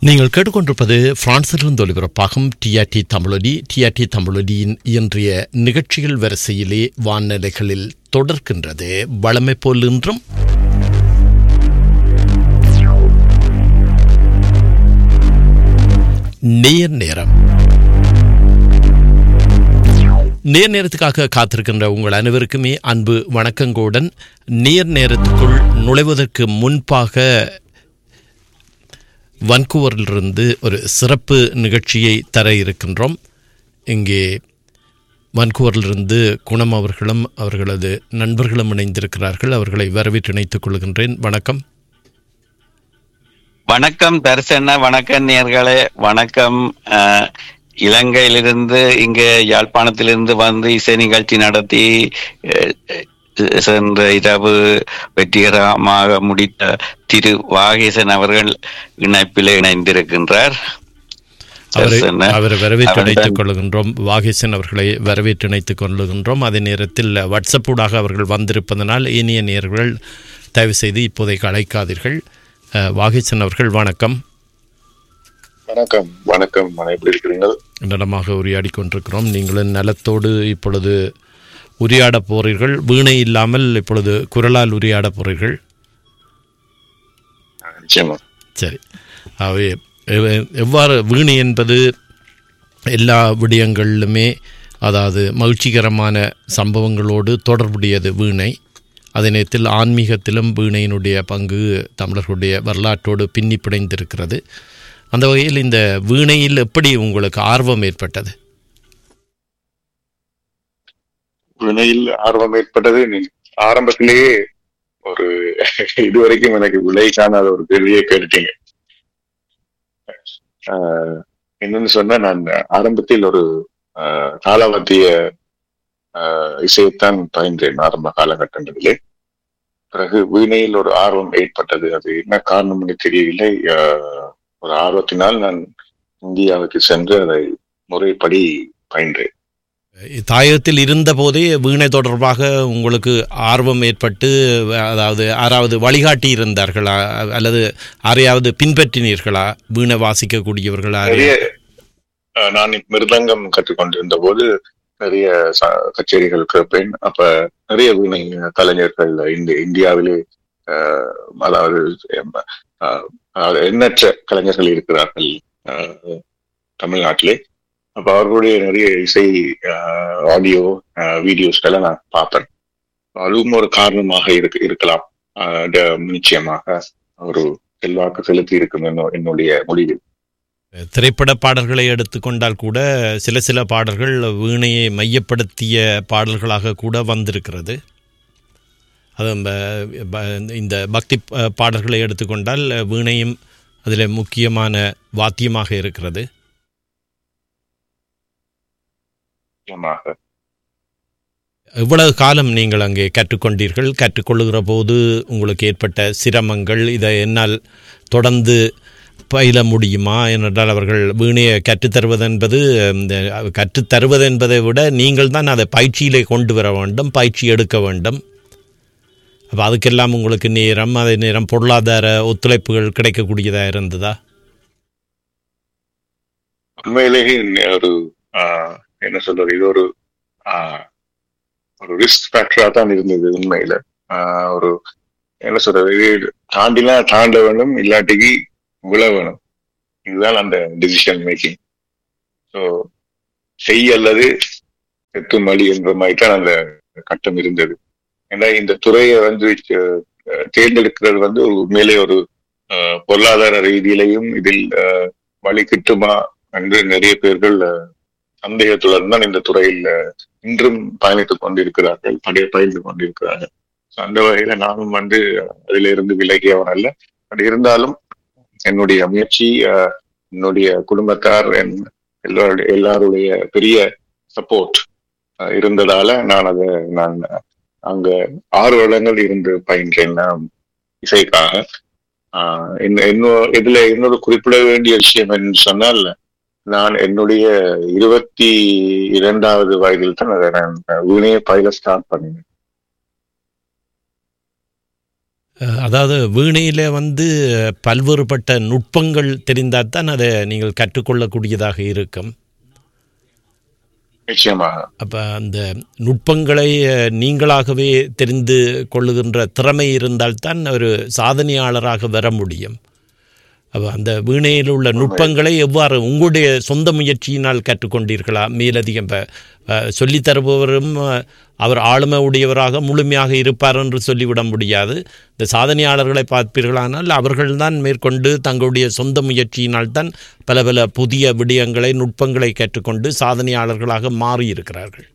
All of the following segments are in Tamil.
நீங்கள் கேட்டுக்கொண்டிருப்பது பிரான்சிலிருந்து ஒலிபரப்பாகும் டிஆர்டி தமிழொலி டிஆர்டி தமிழொலியின் இன்றைய நிகழ்ச்சிகள் வரிசையிலே வானிலைகளில் தொடர்கின்றது வளமை போல் இன்றும் நேர் நேரம் நேர் நேரத்துக்காக காத்திருக்கின்ற உங்கள் அனைவருக்குமே அன்பு வணக்கங்களுடன் நேர் நேரத்துக்குள் நுழைவதற்கு முன்பாக வன்கூவரிலிருந்து ஒரு சிறப்பு நிகழ்ச்சியை தர இருக்கின்றோம் இங்கே வன்கூவரிலிருந்து குணம் அவர்களும் அவர்களது நண்பர்களும் இணைந்திருக்கிறார்கள் அவர்களை வரவேற்று இணைத்துக் கொள்கின்றேன் வணக்கம் வணக்கம் தரிசன வணக்கம் நேர்களே வணக்கம் அஹ், இலங்கையிலிருந்து இங்க யாழ்ப்பாணத்திலிருந்து வந்து இசை நிகழ்ச்சி நடத்தி அஹ், அஹ், சென்ற இரவு வெற்றிகரமாக முடித்த திரு வாகேசன் அவர்கள் இணைப்பில் இணைந்திருக்கின்றார் அவரை தரிசன, அவரை வரவேற்று அவர்தான் இணைத்துக் கொள்கின்றோம் வாகேசன் அவர்களை வரவேற்று இணைத்துக் கொள்கின்றோம் அதே நேரத்தில் வாட்ஸ்அப்பூடாக அவர்கள் வந்திருப்பதனால் இனிய நேர்கள் தயவு செய்து இப்போதைக்கு அழைக்காதீர்கள் அஹ், வாகேசன் அவர்கள் வணக்கம் வணக்கம் வணக்கம் மன எப்படி இருக்கிறீர்கள் நலமாக உரையாடி கொண்டிருக்கிறோம் நீங்களும் நலத்தோடு இப்பொழுது உரையாட போறீர்கள் வீணை இல்லாமல் இப்பொழுது குரலால் உரையாட போறீர்கள் நிச்சயமா சரி ஆகவே எவ்- எவ்வாறு வீணை என்பது எல்லா விடயங்களிலுமே அதாவது மகிழ்ச்சிகரமான சம்பவங்களோடு தொடர்புடையது வீணை அதே நேரத்தில் ஆன்மீகத்திலும் வீணையினுடைய பங்கு தமிழர்களுடைய வரலாற்றோடு பின்னி பிணைந்திருக்கிறது அந்த வகையில் இந்த வீணையில் எப்படி உங்களுக்கு ஆர்வம் ஏற்பட்டது வினையில் ஆர்வம் ஏற்பட்டது நீ- ஆரம்பத்திலேயே ஒரு இதுவரைக்கும் எனக்கு விலை காணாத ஒரு கேள்வியை கேட்டுட்டீங்க ஆஹ், என்னன்னு சொன்னா நான் ஆரம்பத்தில் ஒரு ஆஹ், காலவத்திய ஆஹ், இசையைத்தான் பயின்றேன் ஆரம்ப காலகட்டங்களிலே பிறகு வீணையில் ஒரு ஆர்வம் ஏற்பட்டது அது என்ன காரணம்னு தெரியவில்லை ஆஹ், ஒரு ஆர்வத்தினால் நான் இந்தியாவுக்கு சென்று அதை முறைப்படி பயின்றேன் தாயகத்தில் இருந்தபோதே வீணை தொடர்பாக உங்களுக்கு ஆர்வம் ஏற்பட்டு அதாவது யாராவது வழிகாட்டி இருந்தார்களா அல்லது யாரையாவது பின்பற்றினீர்களா வீணை வாசிக்கக்கூடியவர்களா நிறைய அஹ், நான் மிருதங்கம் கற்றுக்கொண்டிருந்த போது நிறைய ச- கச்சேரிகள் கேட்பேன் அப்ப நிறைய வீணை கலைஞர்கள் இந்த இந்தியாவிலே அஹ், அதாவது எம், அஹ், அதாவது எண்ணற்ற கலைஞர்கள் இருக்கிறார்கள் அஹ், தமிழ்நாட்டிலே அப்ப அவர்களுடைய நிறைய இசை ஆடியோ வீடியோஸ்களை நான் பார்ப்பேன் அதுவும் ஒரு காரணமாக இருக்கு இருக்கலாம் அஹ், ட- நிச்சயமாக ஒரு செல்வாக்கு செலுத்தி இருக்கும் என்னோ- என்னுடைய முடிவில் திரைப்பட பாடல்களை எடுத்துக்கொண்டால் கூட சில சில பாடல்கள் வீணையை மையப்படுத்திய பாடல்களாக கூட வந்திருக்கிறது அது ப- ப- இந்த பக்தி ப- பாடல்களை எடுத்துக்கொண்டால் வீணையும் அதில் முக்கியமான வாத்தியமாக இருக்கிறது நிச்சயமாக எவ்வளவு காலம் நீங்கள் அங்கே கற்றுக்கொண்டீர்கள் கற்றுக்கொள்ளுகிற போது உங்களுக்கு ஏற்பட்ட சிரமங்கள் இதை என்னால் தொடர்ந்து பயில முடியுமா ஏனென்றால் அவர்கள் வீணையை கற்றுத்தருவது என்பது இந்த கற்றுத்தருவது என்பதை விட நீங்கள் தான் அதை பயிற்சியிலே கொண்டு வர வேண்டும் பயிற்சி எடுக்க வேண்டும் அப்போ அதுக்கெல்லாம் உங்களுக்கு நேரம் அதே நேரம் பொருளாதார ஒத்துழைப்புகள் கிடைக்கக்கூடியதாக இருந்ததா உண்மையிலேயே ந- ஒரு ஆஹ், என்ன சொல்றது இது ஒரு ஆஹ், ஒரு ரிஸ்க் ஃபேக்டரா தான் இருந்தது உண்மையில ஆஹ், ஒரு என்ன சொல்றது இது தாண்டினா தாண்ட வேணும் இல்லாட்டிக்கு விழ வேணும் இதுதான் அந்த டிசிஷன் மேக்கிங் ஸோ செய் அல்லது செத்தும் வழி என்ற மாதிரி தான் அந்த கட்டம் இருந்தது ஏன்னா இந்த துறையை வந்து அஹ், தேர்ந்தெடுக்கிறது வந்து ஒரு உண்மையிலே ஒரு அஹ், பொருளாதார ரீதியிலையும் இதில் அஹ், வழி கிட்டுமா என்று நிறைய பேர்கள் அஹ், சந்தேகத்துடன் தான் இந்த துறையில் அஹ், இன்றும் பயணித்துக் கொண்டிருக்கிறார்கள் படைய பயிர்ந்து கொண்டிருக்கிறார்கள் So, அந்த வகையில நானும் வந்து அஹ், அதிலிருந்து விலகியவன் அல்ல பட் இருந்தாலும் என்னுடைய முயற்சி அஹ், என்னுடைய குடும்பத்தார் என் எல்லாருடைய எல்லாருடைய பெரிய சப்போர்ட் இருந்ததால நான் அதை நான் அங்க ஆறு வருடங்கள் இருந்து பயின்றேன் நான் இசைக்காக ஆஹ் இன்ன- இன்னும் இதுல இன்னொரு குறிப்பிட வேண்டிய விஷயம் என்னன்னு சொன்னால் நான் என்னுடைய இருபத்தி இரண்டாவது வயதில் தான் அதை நான் வீணையை பயில ஸ்டார்ட் பண்ணினேன் அஹ், அதாவது வீணையில் வந்து பல்வேறுபட்ட நுட்பங்கள் தெரிந்தால் தான் அதை நீங்கள் கற்றுக்கொள்ளக்கூடியதாக இருக்கும் நிச்சயமாக அப்போ அந்த நுட்பங்களை அஹ், நீங்களாகவே தெரிந்து கொள்ளுகின்ற திறமை இருந்தால்தான் ஒரு சாதனையாளராக வர முடியும் அப்போ அந்த வீணையில் உள்ள நுட்பங்களை எவ்வாறு உங்களுடைய சொந்த முயற்சியினால் கற்றுக்கொண்டீர்களா மேலதிகம் இப்போ சொல்லித் தருபவரும் அஹ், அவர் ஆளுமை உடையவராக முழுமையாக இருப்பார் என்று சொல்லிவிட முடியாது இந்த சாதனையாளர்களை பார்ப்பீர்களானால் அவர்கள்தான் மேற்கொண்டு தங்களுடைய சொந்த முயற்சியினால் தான் பல பல புதிய விடயங்களை நுட்பங்களை கற்றுக்கொண்டு சாதனையாளர்களாக மாறியிருக்கிறார்கள்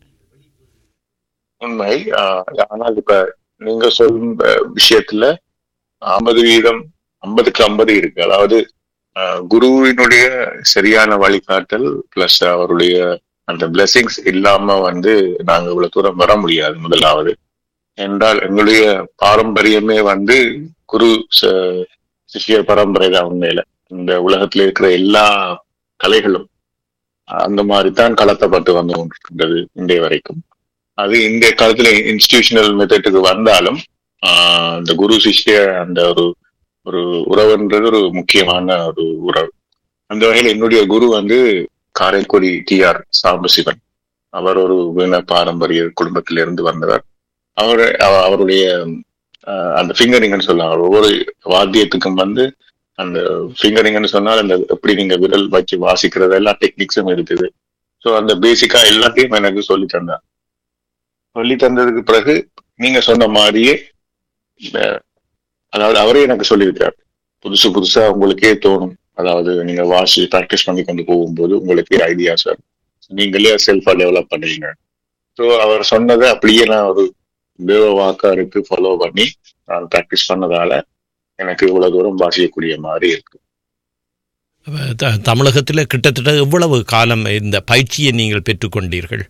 உண்மை ஆஹ், ஆனால் இப்ப நீங்க சொல்லும் அஹ், விஷயத்துல ஐம்பது வீதம் ஐம்பதுக்கு ஐம்பது இருக்கு அதாவது ஆஹ், குருவினுடைய சரியான வழிகாட்டல் பிளஸ் அவருடைய அந்த பிளெஸிங்ஸ் இல்லாம வந்து நாங்க இவ்வளவு தூரம் வர முடியாது முதலாவது என்றால் எங்களுடைய பாரம்பரியமே வந்து குரு ச- சிஷ்ய பரம்பரை தான் உண்மையில இந்த உலகத்துல இருக்கிற எல்லா கலைகளும் அந்த மாதிரி தான் கலத்தப்பட்டு வந்து கொண்டிருக்கின்றது இன்றைய வரைக்கும் அது இந்த காலத்துல இன்ஸ்டிடியூஷனல் மெத்தட்டுக்கு வந்தாலும் ஆஹ் இந்த குரு சிஷ்ய அந்த ஒரு ஒரு உறவுன்றது ஒரு முக்கியமான ஒரு உறவு அந்த வகையில் என்னுடைய குரு வந்து காரைக்குடி டி ஆர் சாம்பசிவன் அவர் ஒரு வீண பாரம்பரிய குடும்பத்திலிருந்து வந்தவர் அவர் அவ- அவருடைய ஆஹ் அந்த ஃபிங்கரிங்னு சொல்லுவாங்க ஒவ்வொரு வாத்தியத்துக்கும் வந்து அந்த ஃபிங்கரிங்னு சொன்னால் அந்த எப்படி நீங்க விரல் வச்சு வாசிக்கிறது எல்லா டெக்னிக்ஸும் இருக்குது ஸோ அந்த பேசிக்கா எல்லாத்தையும் எனக்கு சொல்லி தந்தார் சொல்லி தந்ததுக்கு பிறகு நீங்க சொன்ன மாதிரியே இந்த- அதாவது அவரே எனக்கு சொல்லியிருக்காரு புதுசு புதுசா உங்களுக்கே தோணும் அதாவது நீங்க வாசி ப்ராக்டிஸ் பண்ணி கொண்டு போகும்போது உங்களுக்கே ஐடியா சார் நீங்களே செல்ஃபா டெவலப் பண்ணுவீங்க ஸோ அவர் சொன்னதை அப்படியே நான் ஒரு தேவ வாக்காருக்கு ஃபாலோ பண்ணி நான் ப்ராக்டிஸ் பண்ணதால எனக்கு இவ்வளவு தூரம் வாசிக்கக்கூடிய மாதிரி இருக்கு அப்ப த- தமிழகத்தில் கிட்டத்தட்ட எவ்வளவு காலம் இந்த பயிற்சியை நீங்கள் பெற்றுக்கொண்டீர்கள்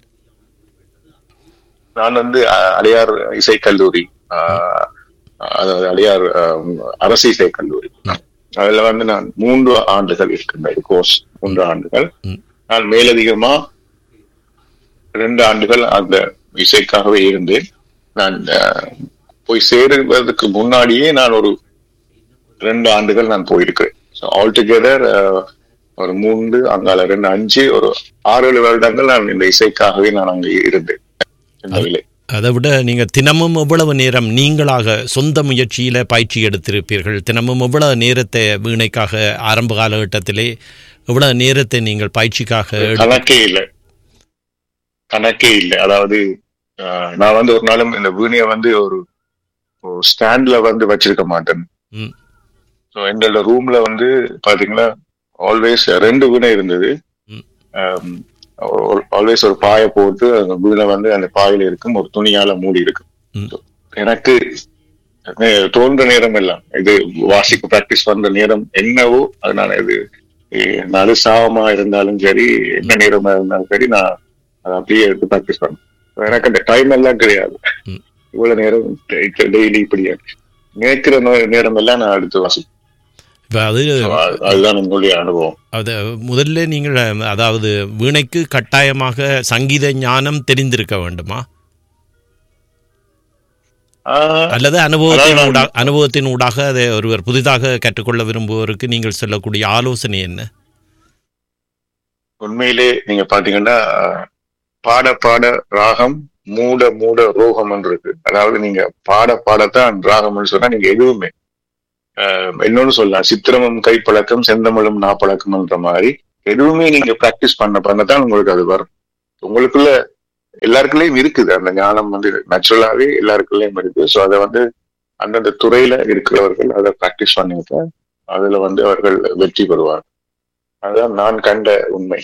நான் வந்து அஹ், அடையார் இசைக்கல்லூரி அஹ், அதாவது அடையார் அஹ், அரசு இசைக்கல்லூரி அதுல வந்து நான் மூன்று ஆண்டுகள் இருக்கின்ற கோர்ஸ் மூன்று ஆண்டுகள் ம். நான் மேலதிகமா ரெண்டு ஆண்டுகள் அந்த இசைக்காகவே இருந்தேன் நான் அஹ், போய் சேருவதற்கு முன்னாடியே நான் ஒரு ரெண்டு ஆண்டுகள் நான் போயிருக்கிறேன் ஸோ ஆல் டுகெதர் ஒரு மூன்று அங்கால ரெண்டு அஞ்சு ஒரு ஆறு ஏழு வருடங்கள் நான் இந்த இசைக்காகவே நான் அங்கே இருந்தேன் சென்னையிலே அதை விட நீங்கள் தினமும் எவ்வளவு நேரம் நீங்களாக சொந்த முயற்சியில் பயிற்சி எடுத்திருப்பீர்கள் தினமும் எவ்வளவு நேரத்தை வீணைக்காக ஆரம்ப காலகட்டத்திலே எவ்வளவு நேரத்தை நீங்கள் பயிற்சிக்காக எடு- கணக்கே இல்லை கணக்கே இல்லை அதாவது ஆஹ், நான் வந்து ஒரு நாளும் இந்த வீணைய வந்து ஒரு ஸ்டாண்ட்ல வந்து வச்சிருக்க மாட்டேன் ம். ஸோ எங்களோட ரூம்ல வந்து பாத்தீங்கன்னா ஆல்வேஸ் ரெண்டு வீணை இருந்தது ம். ஆல்வேஸ் ஒரு பாயை போட்டு அந்த வீணை வந்து அந்த பாயில இருக்கும் ஒரு துணியால மூடி இருக்கும் ம். So, எனக்கு அஹ், தோன்ற நேரம் எல்லாம் இது வாசிக்க பிராக்டிஸ் பண்ற நேரம் என்னவோ அது நான் இது அஹ், நடு சாவமா இருந்தாலும் சரி என்ன நேரமா இருந்தாலும் சரி நான் அதை அப்படியே எடுத்து ப்ராக்டிஸ் பண்ணேன் So, எனக்கு அந்த டைம் எல்லாம் கிடையாது ம். இவ்வளவு நேரம் டெய்லி இப்படி நேக்கிற நோ- நேரம் எல்லாம் நான் எடுத்து வாசிப்பேன் இப்போ அது So, அது- அதுதான் எங்களுடைய அனுபவம் அது முதல்ல நீங்கள் அதாவது வீணைக்கு கட்டாயமாக சங்கீத ஞானம் தெரிந்திருக்க வேண்டுமா ஆஹ், அல்லது அனுபவத்தின் அதாவது ஊடாக அனுபவத்தின் ஊடாக அதை ஒருவர் புதிதாக கற்றுக்கொள்ள விரும்புவோருக்கு நீங்கள் சொல்லக்கூடிய ஆலோசனை என்ன உண்மையிலே நீங்க பாத்தீங்கன்னா ஆஹ், பாட பாட ராகம் மூட மூட ரோகம் இருக்கு அதாவது நீங்க பாட பாடத்தான் ராகம்னு சொன்னா நீங்க எதுவுமே ஆஹ், இன்னொன்னு சொல்லலாம் சித்திரமும் கைப்பழக்கம் செந்தமிழும் நாப்பழக்கம்ன்ற மாதிரி எதுவுமே நீங்க பிராக்டிஸ் பண்ண பண்ணத்தான் உங்களுக்கு அது வரும் உங்களுக்குள்ள எல்லாருக்குள்ளயும் இருக்குது அந்த ஞானம் வந்து நேச்சுரலாவே எல்லாருக்குள்ளயும் இருக்கு ஸோ அதை வந்து அந்தந்த துறையில இருக்கிறவர்கள் அதை பிராக்டிஸ் பண்ணிட்டு அதுல வந்து அவர்கள் வெற்றி பெறுவார் அதுதான் நான் கண்ட உண்மை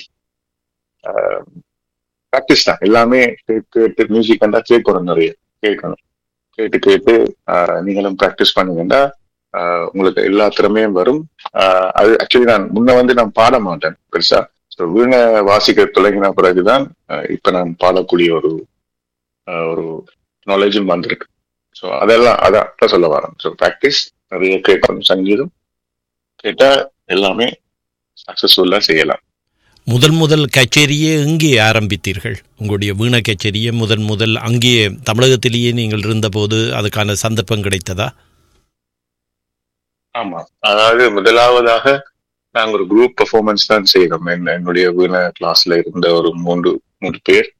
ப்ராக்டிஸ் தான் எல்லாமே கேட்டு கேட்டு மியூசிக் கண்டா கேட்கணும் நிறைய கேட்கணும் கேட்டு கேட்டு ஆஹ், நீங்களும் ப்ராக்டிஸ் பண்ணுங்கன்னா ஆஹ், உங்களுக்கு எல்லா திறமையும் வரும் ஆஹ், அது ஆக்சுவலி நான் முன்ன வந்து நான் பாட மாட்டேன் பெருசா ஸோ வீணை வாசிக்க தொடங்கின பிறகுதான் ஆஹ், இப்ப நான் பாடக்கூடிய ஒரு ஆஹ், ஒரு நாலேஜும் வந்திருக்கு ஸோ அதெல்லாம் அதான் தான் சொல்ல வரேன் ஸோ ப்ராக்டிஸ் நிறைய கேட்கணும் சங்கீதம் கேட்டா எல்லாமே சக்சஸ்ஃபுல்லா செய்யலாம் முதல் முதல் கச்சேரியே எங்கே ஆரம்பித்தீர்கள் உங்களுடைய வீணை கச்சேரியை முதன் முதல் அங்கே தமிழகத்திலேயே நீங்கள் இருந்தபோது அதுக்கான சந்தர்ப்பம் கிடைத்ததா ஆமா அதாவது முதலாவதாக நாங்க ஒரு குரூப் பெர்ஃபார்மன்ஸ் தான் செய்தோம் என்ன- என்னுடைய வீண கிளாஸ்ல இருந்த ஒரு மூன்று மூன்று பேர்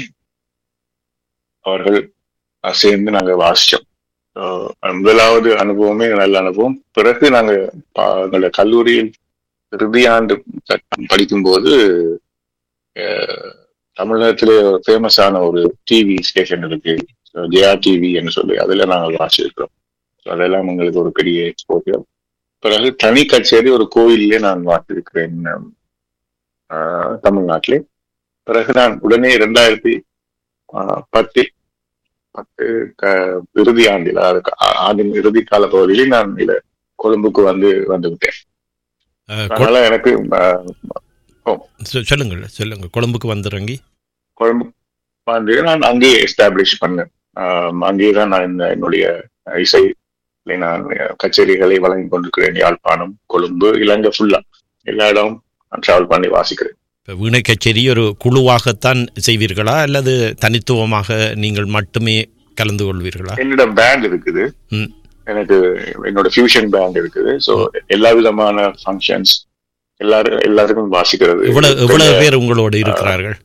அவர்கள் அஹ், சேர்ந்து நாங்க வாசிச்சோம் அஹ், முதலாவது அனுபவமே நல்ல அனுபவம் பிறகு நாங்க ப- எங்களுடைய கல்லூரியில் இறுதி ஆண்டு ப- படிக்கும்போது அஹ், தமிழகத்திலே ஒரு ஃபேமஸான ஒரு டிவி ஸ்டேஷன் இருக்கு ஜெயா டிவி என்று சொல்லி அதுல நாங்கள் வாசிச்சிருக்கிறோம் So அதெல்லாம் எங்களுக்கு ஒரு பெரிய எக்ஸ்போஜர் பிறகு தனி கச்சேரி ஒரு கோயிலே நான் வாசிருக்கிறேன் ஆஹ், தமிழ்நாட்டிலே பிறகு நான் உடனே இரண்டாயிரத்தி ஆஹ், பத்தில் பத்து க- இறுதி ஆண்டில் அதுக்கு ஆ- ஆண்டின் இறுதி கால பகுதியில் நான் இத கொழும்புக்கு வந்து வந்து விட்டேன் அஹ், கொ- அதனால எனக்கு ஆஹ், சொ- சொல்லுங்கள் சொல்லுங்கள் கொழும்புக்கு வந்திறங்கி கொழும்பு வந்து நான் அங்கேயே எஸ்டாப்ளிஷ் பண்ணேன் ஆஹ், அங்கேயே தான் நான் இந்த என்னுடைய இசை நான் கச்சேரிகளை வழங்கி கொண்டிருக்கிறேன் யாழ்ப்பாணம் கொழும்பு இலங்கை ஃபுல்லா எல்லா இடம் நான் டிராவல் பண்ணி வாசிக்கிறேன் இப்ப வீணை கச்சேரி ஒரு குழுவாகத்தான் செய்வீர்களா அல்லது தனித்துவமாக நீங்கள் மட்டுமே கலந்து கொள்வீர்களா என்னோட பேண்ட் இருக்குது ம். எனக்கு என்னோட ஃபியூஷன் பேண்ட் இருக்குது ஸோ எல்லா விதமான ஃபங்க்ஷன்ஸ் எல்லாரும் எல்லாருக்கும் வாசிக்கிறது இவ்வளவு இவ்வளவு பேர் உங்களோடு இருக்கிறார்கள்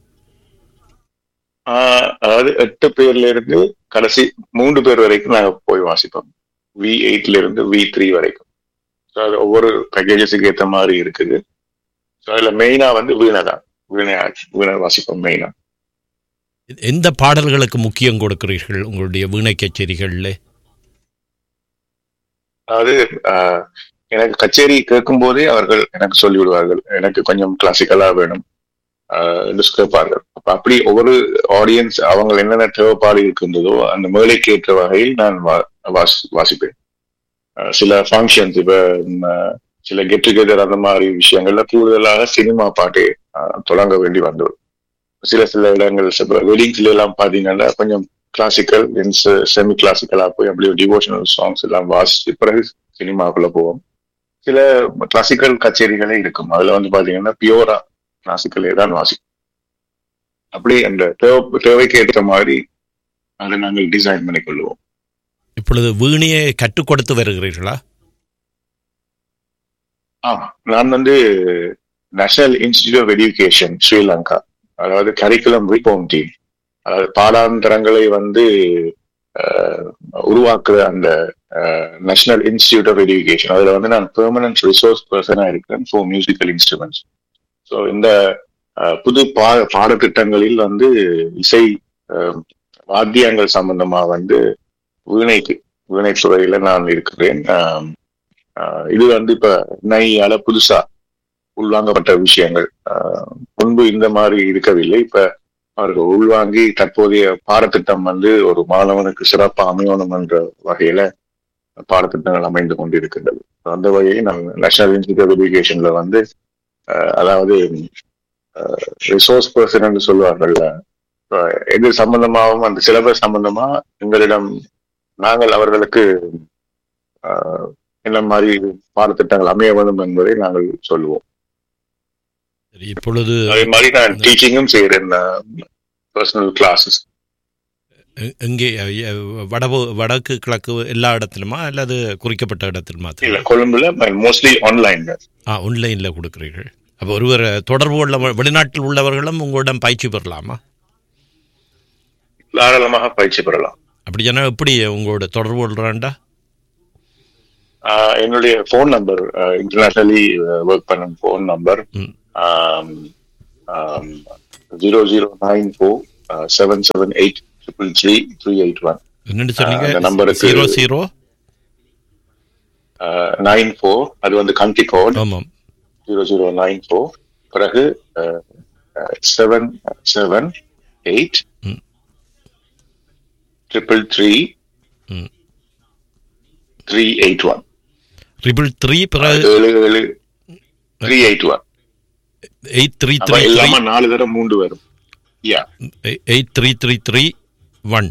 ஆஹ், அதாவது எட்டு பேர்ல இருந்து கடைசி மூன்று பேர் வரைக்கும் நாங்க போய் வாசிப்போம் வி எயிட்ல இருந்து வி த்ரீ வரைக்கும் ஸோ அது ஒவ்வொரு பேக்கேஜஸுக்கு ஏற்ற மாதிரி இருக்குது ஸோ அதுல மெயினா வந்து வீணை தான் வீணை வீணை வாசிப்போம் மெயினா எந்த பாடல்களுக்கு முக்கியம் கொடுக்கிறீர்கள் உங்களுடைய வீணை கச்சேரிகளில் அதாவது ஆஹ், எனக்கு கச்சேரி கேட்கும் போதே அவர்கள் எனக்கு சொல்லி விடுவார்கள் எனக்கு கொஞ்சம் கிளாசிக்கலா வேணும் ஆஹ், என்று கேட்பார்கள் அப்ப அப்படி ஒவ்வொரு ஆடியன்ஸ் அவங்க என்னென்ன தேவைப்பாடு இருக்கின்றதோ அந்த மேலைக்கு ஏற்ற வகையில் நான் வா- வாசி- வாசிப்பேன் ஆஹ், சில ஃபங்க்ஷன்ஸ் இப்ப ம், ஆஹ், சில கெட் டுகெதர் அந்த மாதிரி விஷயங்கள்ல கூடுதலாக சினிமா பாட்டே ஆஹ், தொடங்க வேண்டி வந்துடும் சில சில இடங்கள் வெட்டிங்ஸ்ல எல்லாம் பாத்தீங்கன்னா கொஞ்சம் கிளாசிக்கல் செமி கிளாசிக்கலா போய் அப்படியே டிவோஷனல் சாங்ஸ் எல்லாம் வாசிச்சு பிறகு சினிமாக்குள்ள போவோம் சில கிளாசிக்கல் கச்சேரிகளே இருக்கும் அதுல வந்து பாத்தீங்கன்னா பியூரா கிளாசிக்கலே தான் வாசிக்கும் அப்படி அந்த தேவை தேவைக்கு ஏற்ற மாதிரி அதை நாங்கள் டிசைன் பண்ணி கொள்வோம் இப்பொழுது வீணையை கற்றுக் கொடுத்து வருகிறீர்களா ஆமா நான் வந்து National Institute of Education Sri Lanka அதாவது கரிக்குலம் ரிஃபார்ம் டீம் அதாவது பாடாந்தரங்களை வந்து அஹ், உருவாக்குற அந்த நேஷனல் இன்ஸ்டிடியூட் ஆஃப் எஜுகேஷன் அதுல வந்து நான் பெர்மனன்ட் ரிசோர்ஸ் பர்சனா இருக்கிறேன் ஃபார் மியூசிக்கல் இன்ஸ்ட்ருமெண்ட்ஸ் ஸோ இந்த அஹ், புது பா பாடத்திட்டங்களில் வந்து இசை அஹ், வாத்தியங்கள் சம்பந்தமா வந்து வீணைக்கு வீணை துறையில நான் இருக்கிறேன் ஆம், ஆஹ் இது வந்து இப்ப நையால புதுசா உள்வாங்கப்பட்ட விஷயங்கள் ஆஹ் முன்பு இந்த மாதிரி இருக்கவில்லை இப்ப அவர்கள் உள்வாங்கி தற்போதைய பாடத்திட்டம் வந்து ஒரு மாணவனுக்கு சிறப்பா அமையணும் என்ற வகையில பாடத்திட்டங்கள் அமைந்து கொண்டிருக்கின்றது அந்த வகையை நான் நேஷனல் இன்ஸ்டியூட் ஆஃப் எஜுகேஷன்ல வந்து ஆஹ் அதாவது ரிசோர்ஸ் பர்சன் என்று சொல்லுவாங்கல்ல ஆஹ் எது சம்பந்தமாகவும் அந்த சிலபஸ் சம்பந்தமா எங்களிடம் நாங்கள் அவர்களுக்கு ஆஹ் என்ன மாதிரி பாடத்திட்டங்கள் அமைய வேண்டும் என்பதை நாங்கள் சொல்லுவோம் சரி இப்பொழுது அதே மாதிரி நான் டீச்சிங்கும் செய்யறேன் பர்சனல் கிளாஸஸ் எ- எங்கே அ, வடவு வடக்கு கிழக்கு எல்லா இடத்துலுமா அல்லது குறிக்கப்பட்ட இடத்தில் இல்ல மாத்திரம் கொழும்புல மோஸ்ட்லி ஆன்லைன் ஆ ஆன்லைனில் கொடுக்கிறீர்கள் அப்போ ஒருவர் தொடர்பு உள்ள வெளிநாட்டில் உள்ளவர்களும் உங்களிடம் பயிற்சி பெறலாமா தாராளமாக பயிற்சி பெறலாம் அப்படியானா எப்படி உங்களோட தொடர்பு கொள்றாண்டா ஆஹ் என்னுடைய ஃபோன் நம்பர் இன்டர்நேஷனலி ஒர்க் பண்ணும் ஃபோன் நம்பர் ம். Zero zero nine four seven seven eight triple three three eight one என்னென்னு அந்த சொன்னீங்க நம்பருக்கு- ஜீரோ ஜீரோ நைன் ஃபோர் அது வந்து கண்ட்ரி கோட் ஆமாம் ஜீரோ ஜீரோ நைன் ஃபோர் பிறகு செவன் செவன் எயிட் ம். ட்ரிபிள் த்ரீ ம். Three eight one triple three பிறகு ஏழு ஏழு three eight one eight three அப்ப த்ரீ த்ரீ இல்லாம நாலு தடவை மூன்று வரும் yeah eight three three three one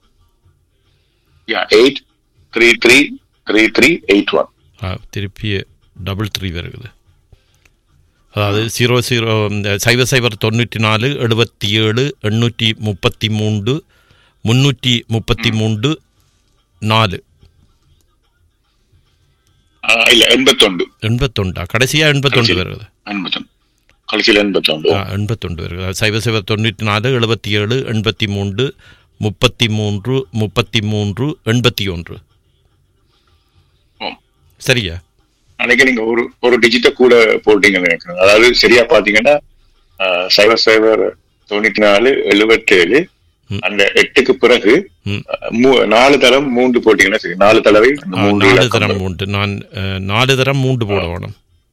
yeah eight three three three three eight one ஆ திருப்பி டபுள் த்ரீ வருகுது அதாவது ஜீரோ ஜீரோ இந்த சைபர் சைபர் தொண்ணூற்றி நாலு எழுபத்தி ஏழு எண்ணூற்றி முப்பத்தி மூன்று முந்நூற்றி முப்பத்தி மூன்று நாலு ஆ, இல்ல எண்பத்தொண்டு எண்பத்தொண்டா கடைசியாக எண்பத்தொண்டு கடைசி. வருது எண்பத்தொண்டு கடைசியில் எண்பத்தொண்டு ஆ, எண்பத்தொண்டு வருகிறது சைவ சைவ தொண்ணூற்றி நாலு எழுபத்தி ஏழு எண்பத்தி மூன்று முப்பத்தி மூன்று முப்பத்தி மூன்று எண்பத்தி ஒன்று ஆம். சரியா அன்னைக்கு நீங்க ஒரு ஒரு டிஜிட்ட கூட போட்டீங்கன்னு நினைக்கிறேன் அதாவது சரியா பாத்தீங்கன்னா ஆ, சைவர் சைவர் தொண்ணூத்தி நாலு எழுபத்தேழு ம். அந்த எட்டுக்கு பிறகு ம். ஆ, மூ- நாலு தரம் மூன்று போட்டீங்கன்னா சரி நாலு தடவை அந்த ஆ, மூன்று நாலு இலக்கம் தரம் வரும். மூன்று நான் அஹ், நாலு தரம் மூன்று போட வேணும்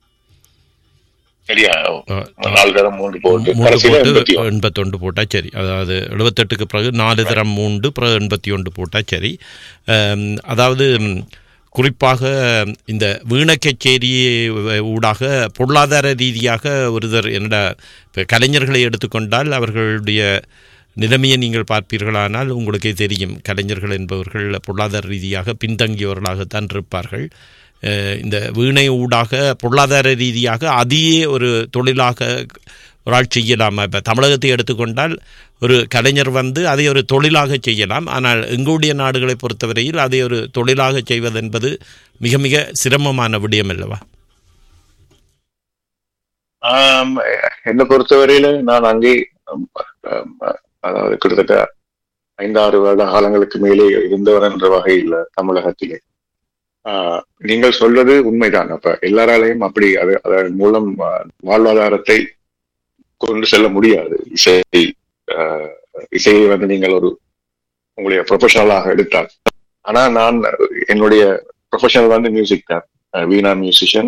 சரியா ஓ. ஆ, ஆ. நாலு தரம் மூன்று போட்டு மூன்று கடைசியில போட்டு எண்பத்தி ஒன்று. எண்பத்தொண்டு போட்டால் சரி அதாவது எழுபத்தெட்டுக்கு பிறகு நாலு தரம் மூன்று பிறகு எண்பத்தி ஒன்று போட்டால் சரி அம், அதாவது ம், குறிப்பாக இந்த வீண கச்சேரி ஊடாக பொருளாதார ரீதியாக ஒருத்தர் என்னடா இப்போ கலைஞர்களை எடுத்துக்கொண்டால் அவர்களுடைய நிலைமையை நீங்கள் பார்ப்பீர்களானால் உங்களுக்கே தெரியும் கலைஞர்கள் என்பவர்கள் பொருளாதார ரீதியாக பின்தங்கியவர்களாகத்தான் இருப்பார்கள் அஹ் இந்த வீணை ஊடாக பொருளாதார ரீதியாக அதையே ஒரு தொழிலாக ஒரு ஆள் செய்யலாம் இப்போ தமிழகத்தை எடுத்துக்கொண்டால் ஒரு கலைஞர் வந்து அதை ஒரு தொழிலாக செய்யலாம் ஆனால் எங்களுடைய நாடுகளை பொறுத்தவரையில் அதை ஒரு தொழிலாக செய்வது என்பது மிக மிக சிரமமான விடயம் அல்லவா ஆம், என்னை பொறுத்தவரையில நான் அங்கே ஆம், ஆம், அதாவது கிட்டத்தட்ட ஐந்தாறு வருட காலங்களுக்கு மேலே இருந்தவர் என்ற வகையில் தமிழகத்திலே ஆஹ், நீங்கள் சொல்வது உண்மைதான் அப்ப எல்லாராலையும் அப்படி அது அதன் மூலம் ஆ, வாழ்வாதாரத்தை கொண்டு செல்ல முடியாது இசை ஆஹ், இசையை வந்து நீங்கள் ஒரு உங்களுடைய ப்ரொஃபஷனலாக எடுத்தால் ஆனா நான் என்னுடைய ப்ரொஃபஷனல் வந்து மியூசிக் தான் அஹ், veena musician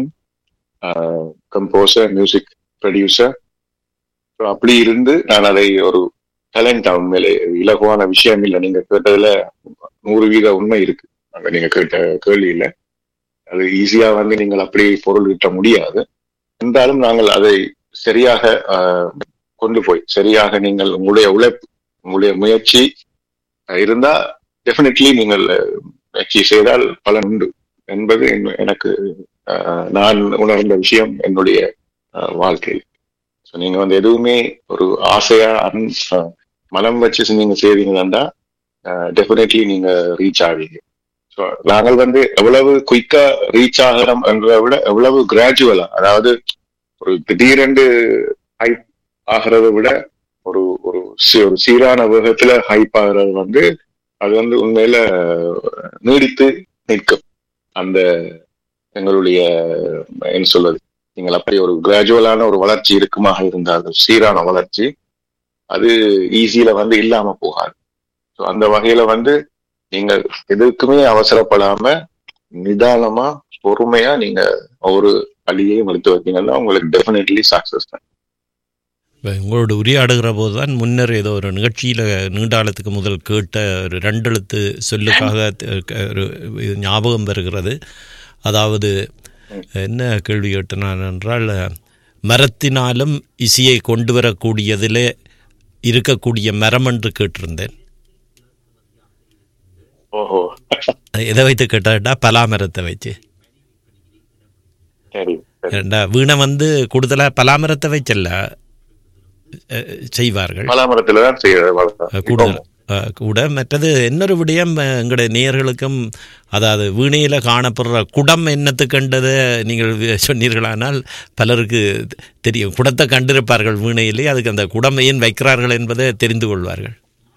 composer music producer அப்படி இருந்து நான் அதை ஒரு டேலண்ட் உண்மையிலே இலகுவான விஷயம் இல்லை நீங்க கேட்டதுல நூறு வீத உண்மை இருக்கு அங்க நீங்க கேட்ட கேள்வியில அது ஈஸியா வந்து நீங்கள் அப்படி பொருள் ஈட்ட முடியாது இருந்தாலும் நாங்கள் அதை சரியாக ஆஹ், கொண்டு போய் சரியாக நீங்கள் உங்களுடைய உழைப்பு உங்களுடைய முயற்சி அஹ், இருந்தா டெஃபினெட்லி நீங்கள் அஹ், முயற்சி செய்தால் பலன் உண்டு என்பது என்- எனக்கு ஆஹ், நான் உணர்ந்த விஷயம் என்னுடைய ஆஹ், வாழ்க்கையில் ஸோ நீங்க வந்து எதுவுமே ஒரு ஆசையா அன் ஆஹ், மனம் வச்சு நீங்க செய்வீங்கன்னா டெஃபினெட்லி நீங்க ரீச் ஆவீங்க ஸோ நாங்கள் வந்து எவ்வளவு குயிக்கா ரீச் ஆகிறோம் என்றதை விட எவ்வளவு கிராஜுவலா அதாவது ஒரு திடீரென்று ஹைப் ஆகிறதை விட ஒரு ஒரு சி- ஒரு சீரான வேகத்துல ஹைப் ஆகிறது வந்து அது வந்து உண்மையில நீடித்து நிற்கும் அந்த எங்களுடைய என்ன சொல்வது நீங்கள் அப்படி ஒரு கிராஜுவலான ஒரு வளர்ச்சி இருக்குமாக இருந்தால் சீரான வளர்ச்சி அது ஈஸியில வந்து இல்லாம போகாது ஸோ அந்த வகையில வந்து நீங்கள் எதுக்குமே அவசரப்படாம நிதானமா பொறுமையா நீங்க ஒரு அடியையும் எடுத்து வைத்தீங்கன்னா உங்களுக்கு டெஃபினெட்லி சக்சஸ் தான் இப்ப உங்களோட உரையாடுகிற போது தான் முன்னர் ஏதோ ஒரு நிகழ்ச்சியில் நீண்டாளத்துக்கு முதல் கேட்ட ஒரு ரெண்டெழுத்து சொல்லுக்காக த- க- ஒரு இது ஞாபகம் வருகிறது அதாவது என்ன கேள்வி கேட்டனான் என்றால் மரத்தினாலும் இசையை கொண்டு வரக்கூடியதில் இருக்கக்கூடிய மரம் என்று கேட்டிருந்தேன் ஓஹோ எதை வைத்து கேட்டாட்டா பலாமரத்தை வச்சு சரி சரி ஏண்டா வீணை வந்து கூடுதலாக பலாமரத்தை வச்சல்ல அஹ், செய்வார்கள் பலாமரத்துல தான் செய்யறது அஹ் கூடுதல் அஹ் கூட மற்றது இன்னொரு விடயம் அஹ், எங்களுடைய நேயர்களுக்கும் அதாவது வீணையில் காணப்படுற குடம் என்னத்துக்கண்டதை நீங்கள் வி- சொன்னீர்களானால் பலருக்கு தெரியும் குடத்தை கண்டிருப்பார்கள் வீணையிலே அதுக்கு அந்த குடம் ஏன் வைக்கிறார்கள் என்பதை தெரிந்து கொள்வார்கள்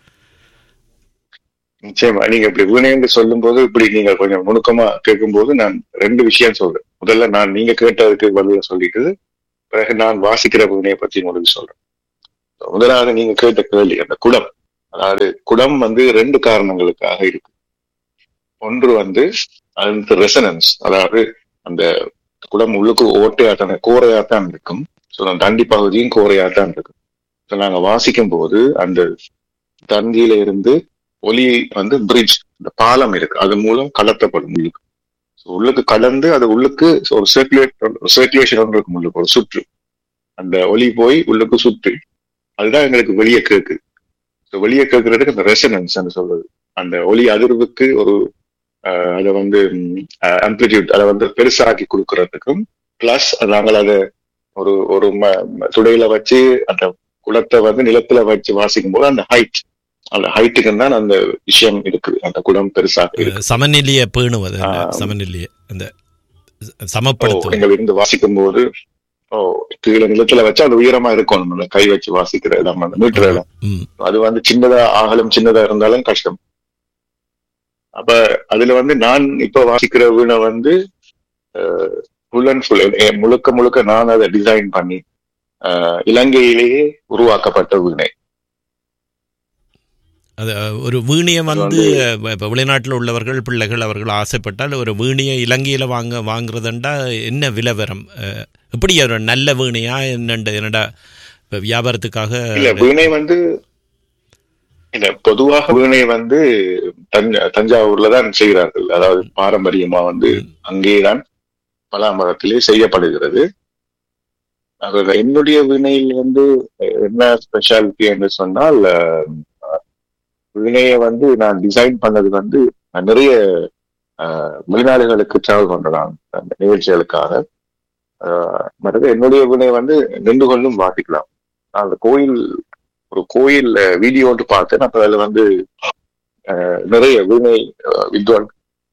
நிச்சயமா நீங்க இப்படி வீணைன்னு சொல்லும் போது இப்படி நீங்க கொஞ்சம் நுணுக்கமா கேட்கும்போது நான் ரெண்டு விஷயம் சொல்றேன் முதல்ல நான் நீங்க கேட்டதுக்கு பதில சொல்லிட்டு பிறகு நான் வாசிக்கிற வீணையை பத்தி உங்களுக்கு சொல்றேன் முதலாவது நீங்க கேட்ட கேள்வி அந்த குடம் அதாவது குடம் வந்து ரெண்டு காரணங்களுக்காக இருக்கு ஒன்று வந்து அந்த ரெசனன்ஸ் அதாவது அந்த குடம் உள்ளுக்கு ஓட்டையாத்தான் கோரையாத்தான் இருக்கும் ஸோ அந்த தண்டி பகுதியும் கோரையாத்தான் இருக்கும் ஸோ நாங்க வாசிக்கும் போது அந்த தந்தியில இருந்து ஒலி வந்து பிரிட்ஜ் இந்த பாலம் இருக்கு அது மூலம் கலத்தப்படும் உள்ளுக்கு So, உள்ளுக்கு கலந்து அது உள்ளுக்கு ஒரு சர்க்குலேட் சர்க்குலேஷன் ஒன்று இருக்கும் உள்ளுக்கு ஒரு சுற்று அந்த ஒலி போய் உள்ளுக்கு சுற்று அதுதான் எங்களுக்கு வெளியே கேக்கு ஸோ வெளியே கேட்கறதுக்கு அந்த ரெசனன்ஸ் சொல்றது அந்த ஒலி அதிர்வுக்கு ஒரு ஆஹ், அதை வந்து ஆம்பிளிடியூட் அதை வந்து பெருசாக்கி கொடுக்கறதுக்கும் பிளஸ் நாங்கள் அதை ஒரு ஒரு ம- ம- துடையில வச்சு அந்த குளத்தை வந்து நிலத்துல வச்சு வாசிக்கும் போது அந்த ஹைட் அந்த ஹைட்டுக்கு தான் அந்த விஷயம் இருக்கு அந்த குடம் பெருசாக இருக்கு சமநிலையை பேணுவது அந்த ஆ. சமநிலையை அந்த சமப்படுத்துவது நீங்கள் இருந்து வாசிக்கும் போது ஓ கீழே நிலத்துல வச்சா அது உயரமா இருக்கும் நம்ம கை வச்சு வாசிக்கிற இடம் அந்த மீட்டர் இடம் ம், அது வந்து சின்னதா ஆகலும் சின்னதா இருந்தாலும் கஷ்டம் அப்ப அதுல வந்து நான் இப்ப வாசிக்கிற வீணை வந்து ஃபுல் அண்ட் ஃபுல் முழுக்க முழுக்க நான் அதை டிசைன் பண்ணி அஹ், இலங்கையிலேயே உருவாக்கப்பட்ட வீணை அது அஹ், ஒரு வீணியை வந்து வந்து- இப்போ வெளிநாட்டில் உள்ளவர்கள் பிள்ளைகள் அவர்கள் ஆசைப்பட்டால் ஒரு வீணியை இலங்கையில் வாங்க வாங்குறதுண்டா என்ன விலை வரும் அஹ், எப்படி ஒரு நல்ல வீணையா என்னண்ட என்னடா இப்போ வியாபாரத்துக்காக இல்ல வீணை வந்து இல்ல பொதுவாக வீணை வந்து தஞ்ச தஞ்சாவூர்ல தான் செய்கிறார்கள் அதாவது பாரம்பரியமா வந்து அங்கேதான் பலாமரத்திலே செய்யப்படுகிறது அது என்னுடைய வீணையில் வந்து என்ன ஸ்பெஷாலிட்டி என்று சொன்னால் அஹ், வீணையை வந்து நான் டிசைன் பண்ணது வந்து நான் நிறைய அஹ், வெளிநாடுகளுக்கு டிராவல் பண்றேன் அந்த நிகழ்ச்சிகளுக்காக அஹ், மற்றது என்னுடைய வீணை வந்து நின்று கொண்டும் வாசிக்கலாம் நான் அந்த கோயில் ஒரு கோயில் வீடியோ ஒன்று பார்த்தேன் அப்ப அதுல வந்து அஹ், நிறைய வீணை அஹ், வித்வான்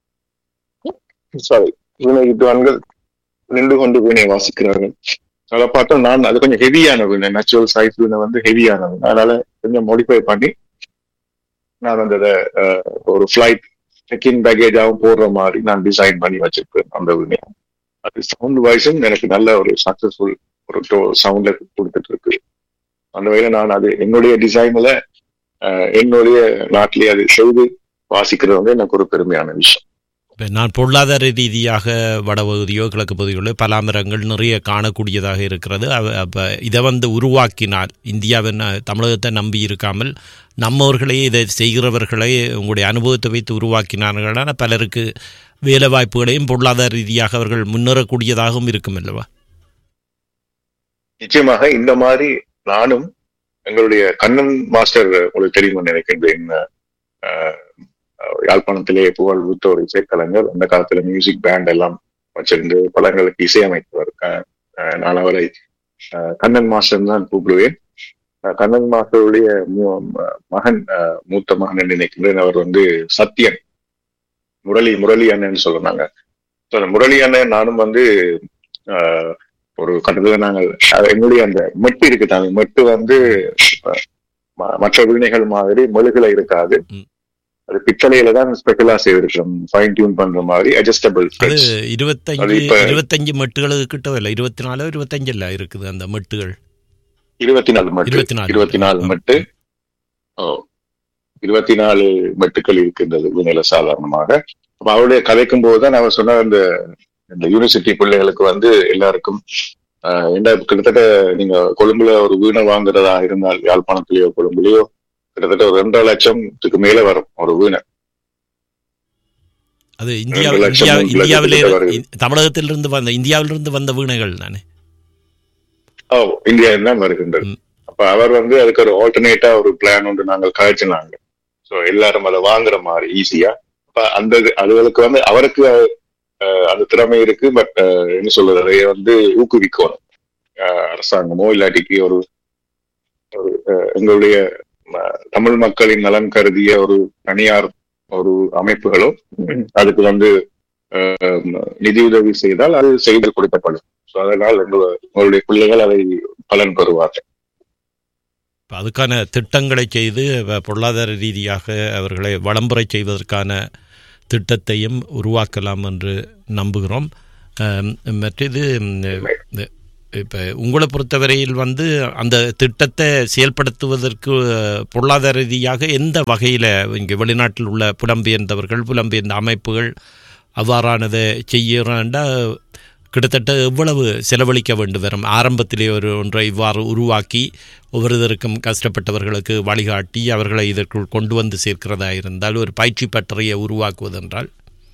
சாரி வீணை வித்வான்கள் நின்று கொண்டு வீணை வாசிக்கிறார்கள் அதை பார்த்தா நான் அது கொஞ்சம் ஹெவியான வீணை நேச்சுரல் சைஸ் வீணை வந்து ஹெவியான வீணை அதனால கொஞ்சம் மாடிஃபை பண்ணி நான் அந்த இதை, அஹ், ஒரு ஃபிளைட் செக்இன் பேக்கேஜாகவும் போடுற மாதிரி நான் டிசைன் பண்ணி வச்சிருப்பேன் அந்த வீணை அது சவுண்ட் வாய்ஸும் எனக்கு நல்ல ஒரு சக்சஸ்ஃபுல் ஒரு சவுண்ட்ல கொடுத்துட்டு இருக்கு அந்த வகையில நான் அது என்னுடைய டிசைன்ல என்னுடைய நாட்டிலே அது செய்து வாசிக்கிறது வந்து எனக்கு ஒரு பெருமையான விஷயம் இப்போ நான் பொருளாதார ரீதியாக வடபகுதியோ கிழக்கு பகுதிகளோ பலாமரங்கள் நிறைய காணக்கூடியதாக இருக்கிறது அவ அப்போ இதை வந்து உருவாக்கினால் இந்தியாவை ந- தமிழகத்தை நம்பி இருக்காமல் நம்மவர்களே இதை செய்கிறவர்களே உங்களுடைய அனுபவத்தை வைத்து உருவாக்கினார்களான பலருக்கு வேலை வாய்ப்புகளையும் பொருளாதார ரீதியாக அவர்கள் முன்னேறக்கூடியதாகவும் இருக்கும் அல்லவா நிச்சயமாக இந்த மாதிரி நானும் எங்களுடைய கண்ணன் மாஸ்டர் உங்களுக்கு தெரியும்னு நினைக்கின்றேன் அஹ், அஹ், யாழ்ப்பாணத்திலே புகழ் ஊத்த ஒரு இசைக்கலைஞர் அந்த காலத்துல மியூசிக் பேண்ட் எல்லாம் வச்சிருந்து படங்களுக்கு இசையமைத்தவர் க- அஹ், நான் அவரை அஹ், கண்ணன் மாஸ்டர் தான் கூப்பிடுவேன் அஹ், கண்ணன் மாஸ்டருடைய மு- ம- மகன் அஹ், மூத்த மகன் என்று நினைக்கின்றேன் அவர் வந்து சத்யன் முரளி முரளி அண்ணன் சொல்றாங்க So, அந்த முரளி அண்ணன் நானும் வந்து அஹ், ஒரு கட்டத்துல நாங்கள் அஹ், எங்களுடைய அந்த மெட்டு இருக்கு தாங்க மெட்டு வந்து அஹ், ம- மற்ற வீணைகள் மாதிரி மெழுகுல இருக்காது ம். அது பித்தளையில தான் ஸ்பெஷலா செய்திருக்கிறோம் ஃபைன் டியூன் பண்ற மாதிரி அட்ஜஸ்டபிள் அது இருபத்தஞ்சு அது இப்ப- இருபத்தஞ்சு மெட்டுகளுக்கு கிட்ட இல்லை இருபத்தி நாலோ இருபத்தஞ்சு இல்லை இருக்குது அந்த மெட்டுகள் இருபத்தி நாலு மட்டு இருபத்தி நாலு. இருபத்தி நாலு மட்டு ஓ இருபத்தி நாலு மெட்டுக்கள் இருக்கின்றது வீணையில சாதாரணமாக அப்ப அவருடைய கதைக்கும் போதுதான் அவர் சொன்ன அந்த இந்த யூனிவர்சிட்டி பிள்ளைகளுக்கு வந்து எல்லாருக்கும் ஆஹ், என்ன கிட்டத்தட்ட நீங்க கொழும்புல ஒரு வீணை வாங்குறதா இருந்தால் யாழ்ப்பாணத்திலேயோ கொழும்புலயோ கிட்டத்தட்ட ஒரு ரெண்டரை லட்சத்துக்கு மேல வரும் ஒரு வீணை அது இந்தியா ரெண்டு லட்சம், இந்தியா மூன்று இந்தியாவிலே லட்சத்துக்கு வருது. இ- தமிழகத்திலிருந்து வந்த இந்தியாவிலிருந்து வந்த வீணைகள் தானே ஓ இந்தியா தான் வருகின்றது ம். அப்ப அவர் வந்து அதுக்கு ஒரு ஆல்டர்னேட்டா ஒரு பிளான் ஒன்று நாங்கள் காய்ச்சினாங்க சோ எல்லாரும் அதை வாங்குற மாதிரி ஈஸியா அப்ப அந்த இது- அதுகளுக்கு வந்து அவருக்கு அஹ், அந்த திறமை இருக்கு பட் என்ன சொல்றது அதை வந்து ஊக்குவிக்கணும் அஹ், அரசாங்கமோ இல்லாட்டிக்கு ஒரு ஒரு அஹ், எங்களுடைய ம- தமிழ் மக்களின் நலன் கருதிய ஒரு தனியார் ஒரு அமைப்புகளோ அதுக்கு வந்து அஹ், நிதியுதவி செய்தால் அது செய்து கொடுக்கப்படும் ஸோ அதனால் எங்க- உங்களுடைய பிள்ளைகள் அதை பலன் பெறுவார்கள் இப்ப அதுக்கான திட்டங்களை செய்து வ- பொருளாதார ரீதியாக அவர்களை வளம்புறை செய்வதற்கான திட்டத்தையும் உருவாக்கலாம் என்று நம்புகிறோம் அம், மற்றது இப்போ உங்களை பொறுத்தவரையில் வந்து அந்த திட்டத்தை செயல்படுத்துவதற்கு அஹ், பொருளாதார ரீதியாக எந்த வகையில் இங்கே வெளிநாட்டில் உள்ள புலம்பெயர்ந்தவர்கள் புலம்பெயர்ந்த அமைப்புகள் அவ்வாறானதை செய்யறாண்டா கிட்டத்தட்ட எவ்வளவு செலவழிக்க வேண்டும் வரும் ஆரம்பத்திலே ஒரு ஒன்றை இவ்வாறு உருவாக்கி ஒவ்வொருவருக்கும் கஷ்டப்பட்டவர்களுக்கு வழிகாட்டி அவர்களை இதற்குள் கொண்டு வந்து சேர்க்கிறதா இருந்தால் ஒரு பயிற்சி பட்டறையை உருவாக்குவதென்றால்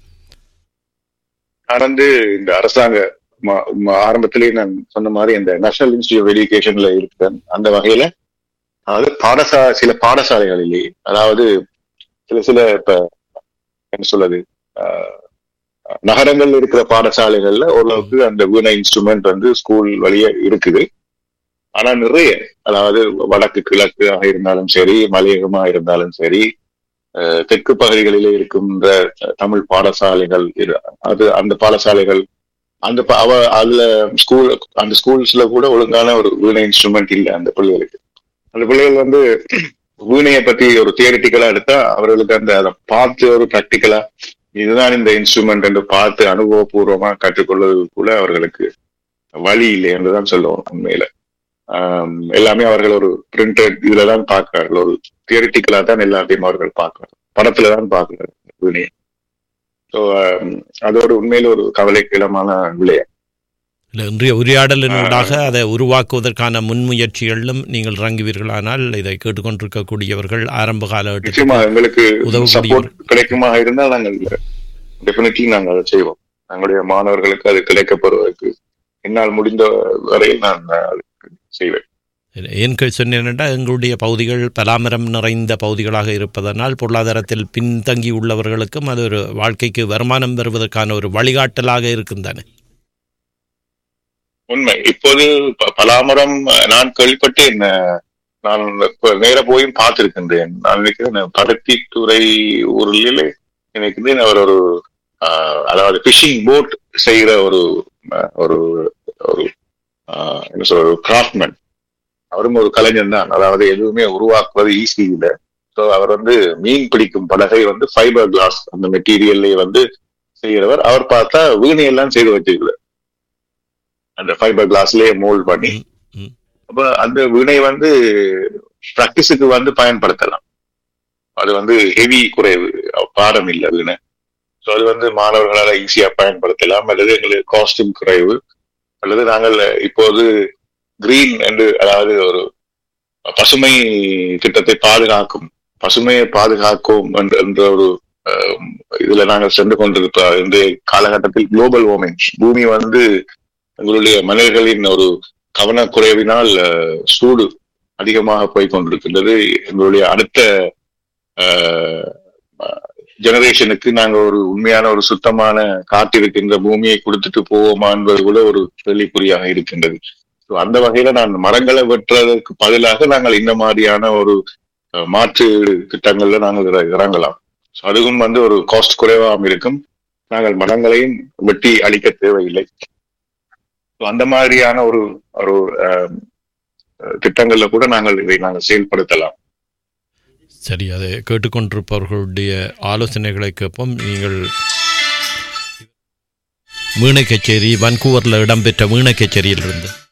நான் வந்து இந்த அரசாங்க ம- ம- ஆரம்பத்திலேயே நான் சொன்ன மாதிரி இந்த நேஷனல் இன்ஸ்டியூட் ஆஃப் எஜுகேஷன்ல இருக்கேன் அந்த வகையில அதாவது பாடசா சில பாடசாலைகளிலே அதாவது சில சில இப்ப என்ன சொல்றது ஆஹ், நகரங்கள்ல இருக்கிற பாடசாலைகள்ல ஓரளவுக்கு அந்த வீணை இன்ஸ்ட்ருமெண்ட் வந்து ஸ்கூல் வழியா இருக்குது ஆனா நிறைய அதாவது வடக்கு கிழக்கு ஆக இருந்தாலும் சரி மலையகமா இருந்தாலும் சரி அஹ், தெற்கு பகுதிகளிலே இருக்கின்ற தமிழ் பாடசாலைகள் இரு- அது அந்த பாடசாலைகள் அந்த ப- அவ அதுல ஸ்கூல் அந்த ஸ்கூல்ஸ்ல கூட ஒழுங்கான ஒரு வீணை இன்ஸ்ட்ருமெண்ட் இல்லை அந்த பிள்ளைகளுக்கு அந்த பிள்ளைகள் வந்து வீணையை பத்தி ஒரு தியரிட்டிக்கலா எடுத்தா அவர்களுக்கு அந்த அதை பார்த்து ஒரு ப்ராக்டிக்கலா இதுதான் இந்த இன்ஸ்ட்ருமெண்ட் என்று பார்த்து அனுபவபூர்வமா கற்றுக்கொள்வதற்குள்ள அவர்களுக்கு வழி இல்லை என்றுதான் சொல்லுவோம் உண்மையில ஆம், எல்லாமே அவர்கள் ஒரு பிரிண்டட் இதுல தான் பார்க்கிறார்கள் ஒரு தியரிட்டிக்கலா தான் எல்லாத்தையும் அவர்கள் பார்க்கிறார்கள் படத்துல தான் பார்க்கிறார்கள் வீணையை ஸோ அதோட உண்மையில ஒரு கவலைக்கிடமான விளையாட்டு இல்லை இன்றைய உரையாடலினூடாக அதை உருவாக்குவதற்கான முன்முயற்சிகளிலும் நீங்கள் இறங்குவீர்களானால் இதை கேட்டுக்கொண்டிருக்கக்கூடியவர்கள் ஆரம்ப கால நிச்சயமா எங்களுக்கு உதவக்கூடிய சப்போர்ட் கிடைக்குமா இருந்தால் நாங்கள் டெஃபினெட்லி நாங்கள் அதை செய்வோம் எங்களுடைய மாணவர்களுக்கு அது கிடைக்கப்படுவதற்கு என்னால் முடிந்த வரையில் நான் அதுக்கு செய்வேன் ஏன் கே- சொன்னேனென்றால் எங்களுடைய பகுதிகள் பலாமரம் நிறைந்த பகுதிகளாக இருப்பதனால் பொருளாதாரத்தில் பின்தங்கி உள்ளவர்களுக்கும் அது ஒரு வாழ்க்கைக்கு வருமானம் பெறுவதற்கான ஒரு வழிகாட்டலாக இருக்கும் தானே உண்மை இப்போது ப- பலாமரம் அஹ், நான் கேள்விப்பட்டேன் அஹ், நான் இப்ப நேர போயும் பார்த்திருக்கின்றேன் நான் நினைக்கிறேன் பருத்தித்துறை ஊரிலே நினைக்கிறேன் அவர் ஒரு அஹ், அதாவது ஃபிஷிங் போட் செய்கிற ஒரு அஹ், ஒரு ஒரு அஹ், என்ன சொல்ற கிராஃப்ட்மேன் அவரும் ஒரு கலைஞன் தான் அதாவது எதுவுமே உருவாக்குவது ஈஸி இல்லை ஸோ அவர் வந்து மீன் பிடிக்கும் படகை வந்து ஃபைபர் கிளாஸ் அந்த மெட்டீரியல்லே வந்து செய்கிறவர் அவர் பார்த்தா வீணையெல்லாம் செய்து வச்சிருக்கிறார் அந்த ஃபைபர் கிளாஸ்லயே மோல்ட் பண்ணி ம், ம். அப்ப அந்த வீணை வந்து பிராக்டிஸுக்கு வந்து பயன்படுத்தலாம் அது வந்து ஹெவி குறைவு பாடம் இல்லை வீணை ஸோ அது வந்து மாணவர்களால ஈஸியா பயன்படுத்தலாம் அல்லது எங்களுக்கு காஸ்டியூம் குறைவு அல்லது நாங்கள் இப்போது கிரீன் என்று அதாவது ஒரு பசுமை திட்டத்தை பாதுகாக்கும் பசுமையை பாதுகாக்கும் என்ற என்ற ஒரு அஹ், இதுல நாங்கள் சென்று கொண்டிருப்ப இந்த காலகட்டத்தில் குளோபல் வார்மிங் பூமி வந்து எங்களுடைய மனிதர்களின் ஒரு கவனக்குறைவினால் அஹ், சூடு அதிகமாக போய் கொண்டிருக்கின்றது எங்களுடைய அடுத்த ஜெனரேஷனுக்கு நாங்க ஒரு உண்மையான ஒரு சுத்தமான காற்றிருக்கின்ற பூமியை கொடுத்துட்டு போவோமா என்பது கூட ஒரு கேள்விக்குறியாக இருக்கின்றது So, அந்த வகையில நான் மரங்களை வெட்டுறதற்கு பதிலாக நாங்கள் இந்த மாதிரியான ஒரு அஹ், மாற்று திட்டங்கள்ல நாங்கள் இற- இறங்கலாம் So, அதுவும் வந்து ஒரு காஸ்ட் குறைவாகவும் இருக்கும் நாங்கள் மரங்களையும் வெட்டி அழிக்க தேவையில்லை So, அந்த மாதிரியான ஒரு ஒரு அஹ், திட்டங்கள்ல கூட நாங்கள் இதை நாங்கள் செயல்படுத்தலாம் சரி அதை கேட்டுக்கொண்டிருப்பவர்களுடைய ஆலோசனைகளை கேட்போம் நீங்கள் வீணை கச்சேரி வன்கூவரில் இடம்பெற்ற வீணை கச்சேரியிலிருந்து